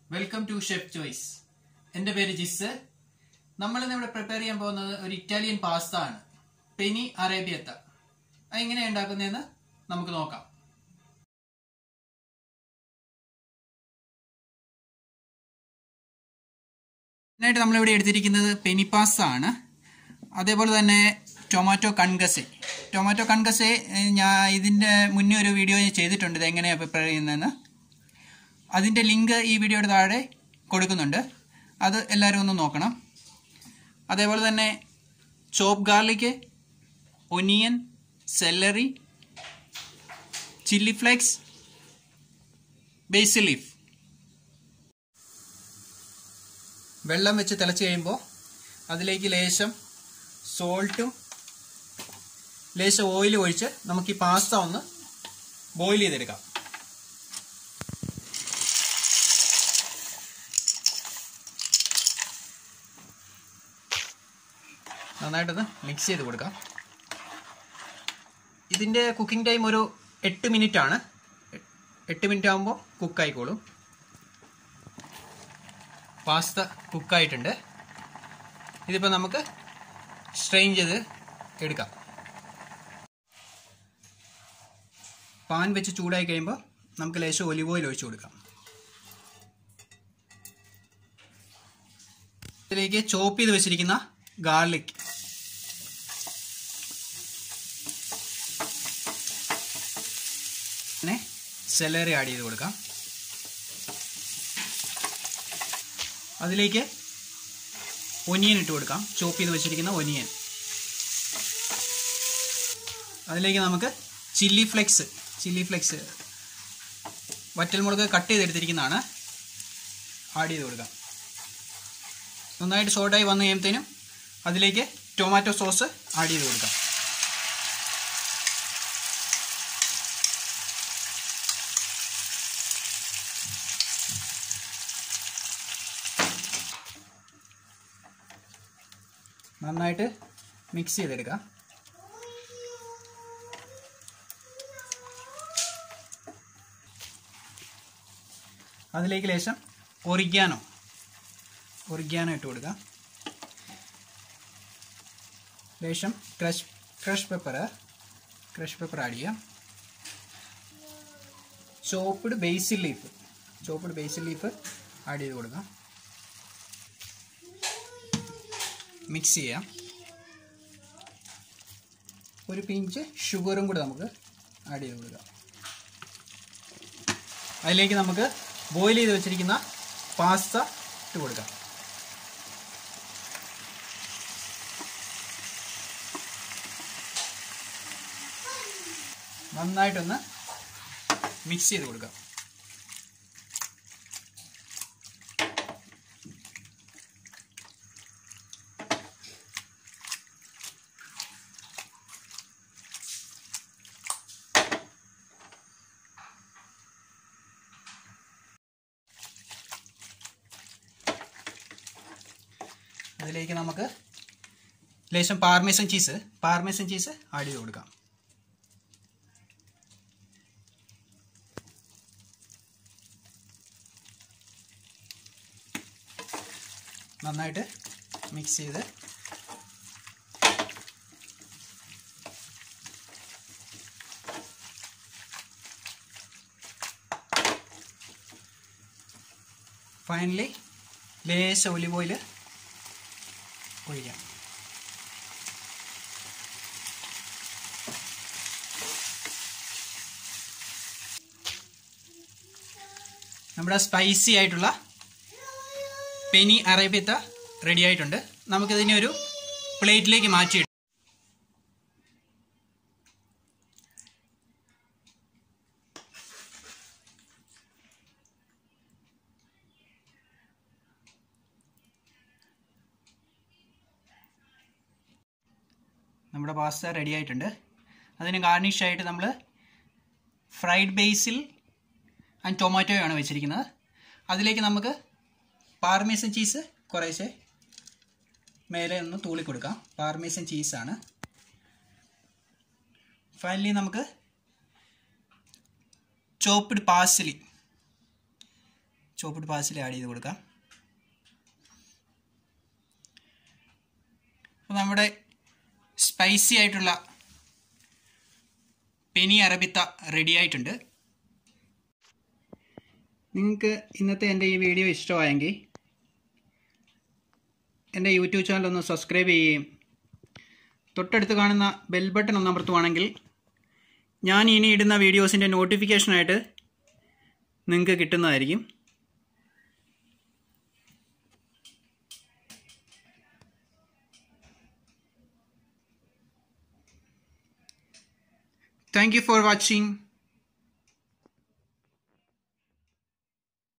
welcome to chef choice എൻ്റെ പേര് ജിസ് നമ്മളിന്ന് ഇവിടെ പ്രിപ്പയർ ചെയ്യാൻ പോകുന്നത് ഒരു ഇറ്റാലിയൻ പാസ്ത ആണ് പെനി അറേബ്യത്ത അത് എങ്ങനെയാണ് ഉണ്ടാക്കുന്നതെന്ന് നമുക്ക് നോക്കാം ഇതിനായിട്ട് നമ്മളിവിടെ എടുത്തിരിക്കുന്നത് പെനി പാസ്ത ആണ് അതേപോലെ തന്നെ ടൊമാറ്റോ കൺകസെ ടൊമാറ്റോ കൺകസെ ഏഹ്, ഞാൻ ഇതിൻ്റെ മുന്നേ ഒരു വീഡിയോ ഞാൻ ചെയ്തിട്ടുണ്ട് ഇത് എങ്ങനെയാണ് പ്രിപ്പയർ ചെയ്യുന്നതെന്ന് അതിൻ്റെ ലിങ്ക് ഈ വീഡിയോയുടെ താഴെ കൊടുക്കുന്നുണ്ട് അത് എല്ലാവരും ഒന്ന് നോക്കണം അതേപോലെ തന്നെ chop garlic onion celery chilli flakes basil leaf വെള്ളം വെച്ച് തിളച്ച് കഴിയുമ്പോൾ അതിലേക്ക് ലേശം സോൾട്ടും ലേശം ഓയിലും ഒഴിച്ച് നമുക്ക് ഈ പാസ്ത ഒന്ന് ബോയിൽ ചെയ്തെടുക്കാം നന്നായിട്ടൊന്ന് മിക്സ് ചെയ്ത് കൊടുക്കാം ഇതിൻ്റെ കുക്കിംഗ് ടൈം ഒരു എട്ട് മിനിറ്റ് ആണ് എ- എട്ട് മിനിറ്റ് ആകുമ്പോൾ കുക്കായിക്കോളും പാസ്ത കുക്കായിട്ടുണ്ട് ഇതിപ്പോൾ നമുക്ക് സ്ട്രെയിൻ ചെയ്ത് എടുക്കാം പാൻ വെച്ച് ചൂടായി കഴിയുമ്പോൾ നമുക്ക് ലേശം ഒലിവ് ഓയിൽ ഒഴിച്ചു കൊടുക്കാം ഇതിലേക്ക് ചോപ്പ് ചെയ്ത് വെച്ചിരിക്കുന്ന ഗാർലിക് പിന്നെ സെലറി ആഡ് ചെയ്ത് കൊടുക്കാം അതിലേക്ക് ഒനിയൻ ഇട്ട് കൊടുക്കാം ചോപ്പ് ചെയ്ത് വെച്ചിരിക്കുന്ന ഒനിയൻ അതിലേക്ക് നമുക്ക് ചില്ലി ഫ്ലെക്സ് ചില്ലി ഫ്ലെക്സ് വറ്റൽമുളക് കട്ട് ചെയ്തെടുത്തിരിക്കുന്നതാണ് ആഡ് ചെയ്ത് കൊടുക്കാം നന്നായിട്ട് സോട്ടായി വന്നു കഴിയുമ്പോഴത്തേനും അതിലേക്ക് ടൊമാറ്റോ സോസ് ആഡ് ചെയ്ത് കൊടുക്കാം നന്നായിട്ട് മിക്സ് ചെയ്തെടുക്കാം അതിലേക്ക് ലേശം ഒറിഗാനോ ഒറിഗാനോ ഇട്ട് കൊടുക്കാം ലേശം crush crush pepper crush pepper add ചെയ്യാം chopped basil leaf chopped basil leaf add ചെയ്ത് കൊടുക്കാം മിക്സ് ചെയ്യാം ഒരു പിഞ്ച് ഷുഗറും കൂടെ നമുക്ക് ആഡ് ചെയ്ത് കൊടുക്കാം അതിലേക്ക് നമുക്ക് ബോയിൽ ചെയ്ത് വെച്ചിരിക്കുന്ന പാസ്ത ഇട്ട് കൊടുക്കാം നന്നായിട്ടൊന്ന് മിക്സ് ചെയ്ത് കൊടുക്കാം അതിലേക്ക് നമുക്ക് ലേശം parmesan cheese parmesan cheese add ചെയ്ത് കൊടുക്കാം നന്നായിട്ട് മിക്സ് ചെയ്ത് ഫൈനലി ലേശ ഒലിവ് ഓയിൽ ഒഴിക്കാം നമ്മുടെ സ്പൈസി ആയിട്ടുള്ള പെനി അറേബ്യത്ത റെഡി ആയിട്ടുണ്ട് നമുക്കിതിനെ ഒരു പ്ലേറ്റിലേക്ക് മാറ്റി നമ്മുടെ പാസ്ത റെഡി ആയിട്ടുണ്ട് അതിന് ഗാർണിഷ് ആയിട്ട് നമ്മൾ ഫ്രൈഡ് ബേസിൽ ആൻഡ് ടൊമാറ്റോയാണ് വെച്ചിരിക്കുന്നത് അതിലേക്ക് നമുക്ക് പാർമേസൻ ചീസ് കുറേശ്ശെ മേലെ ഒന്ന് തൂളി കൊടുക്കാം പാർമേസൻ ചീസാണ് ഫൈനലി നമുക്ക് chopped parsley chopped parsley add ചെയ്ത് കൊടുക്കാം അപ്പോൾ നമ്മുടെ സ്പൈസി ആയിട്ടുള്ള പെനി അറബിത്ത റെഡി ആയിട്ടുണ്ട് നിങ്ങൾക്ക് ഇന്നത്തെ എൻ്റെ ഈ വീഡിയോ ഇഷ്ടമായെങ്കിൽ എൻ്റെ യൂട്യൂബ് ചാനൽ ഒന്ന് സബ്സ്ക്രൈബ് ചെയ്യുകയും തൊട്ടടുത്ത് കാണുന്ന ബെൽ ബട്ടൺ ഒന്ന് അമർത്തുവാണെങ്കിൽ ഞാൻ ഇനി ഇടുന്ന വീഡിയോസിൻ്റെ നോട്ടിഫിക്കേഷനായിട്ട് നിങ്ങൾക്ക് കിട്ടുന്നതായിരിക്കും താങ്ക് യു ഫോർ വാച്ചിങ്